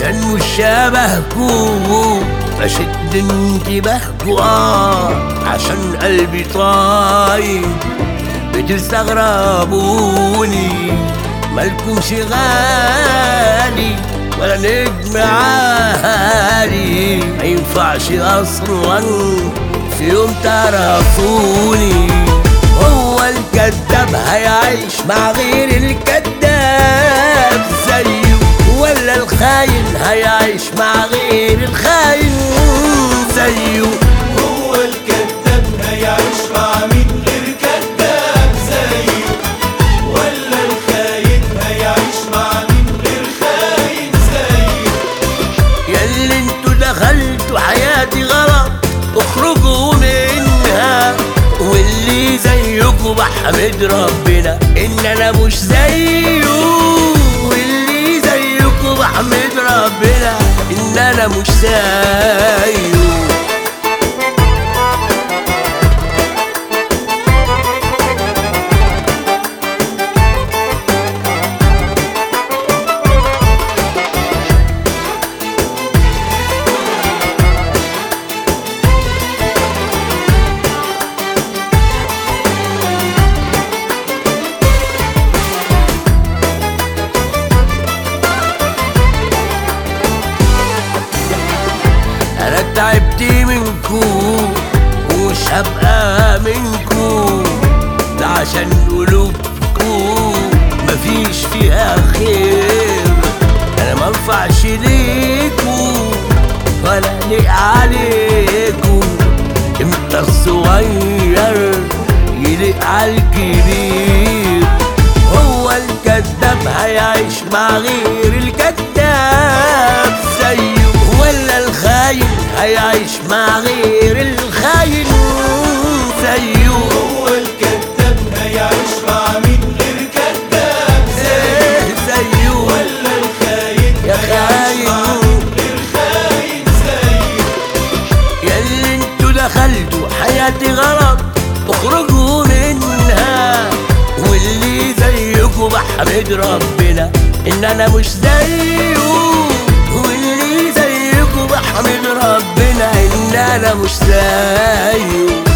عشان مش شبهكم بشد انتباهكم اه عشان قلبي طايب بتستغربوني مالكمش غالي ولا نجم عالي ما ينفعش اصلا في يوم تعرفوني هو الكذاب هيعيش مع غير الكذاب زيه ولا الخاين هيعيش مع غير الخاين زيه هو الكذاب هيعيش مع مين غير كذاب زيه ولا الخاين هيعيش مع مين غير خاين زيه ياللي انتوا دخلتوا حياتي غلط اخرجوا منها واللي زيكوا بحمد ربنا ان انا مش زيه واللي زيكوا بحمد ربنا ان انا مش زيه انا تعبت منكو ومش هبقى منكو ده عشان قلوبكو مفيش فيها خير انا منفعش ليكو ولا ليق عليكو امتى الصغير يليق عالكبير هو الكذاب هيعيش مع غير الكذاب زيه ولا الخاين هيعيش مع غير الخاين زيه هو الكذاب هيعيش مع مين غير كذاب زيه ايه زيه ولا الخاين يا هيعيش مع خاين. مين غير خاين زيه ياللي انتوا دخلتوا حياتي غلط اخرجوا منها واللي زيكوا بحمد ربنا ان انا مش زيه واللي زيكوا بحمد ربنا ان انا مش زيه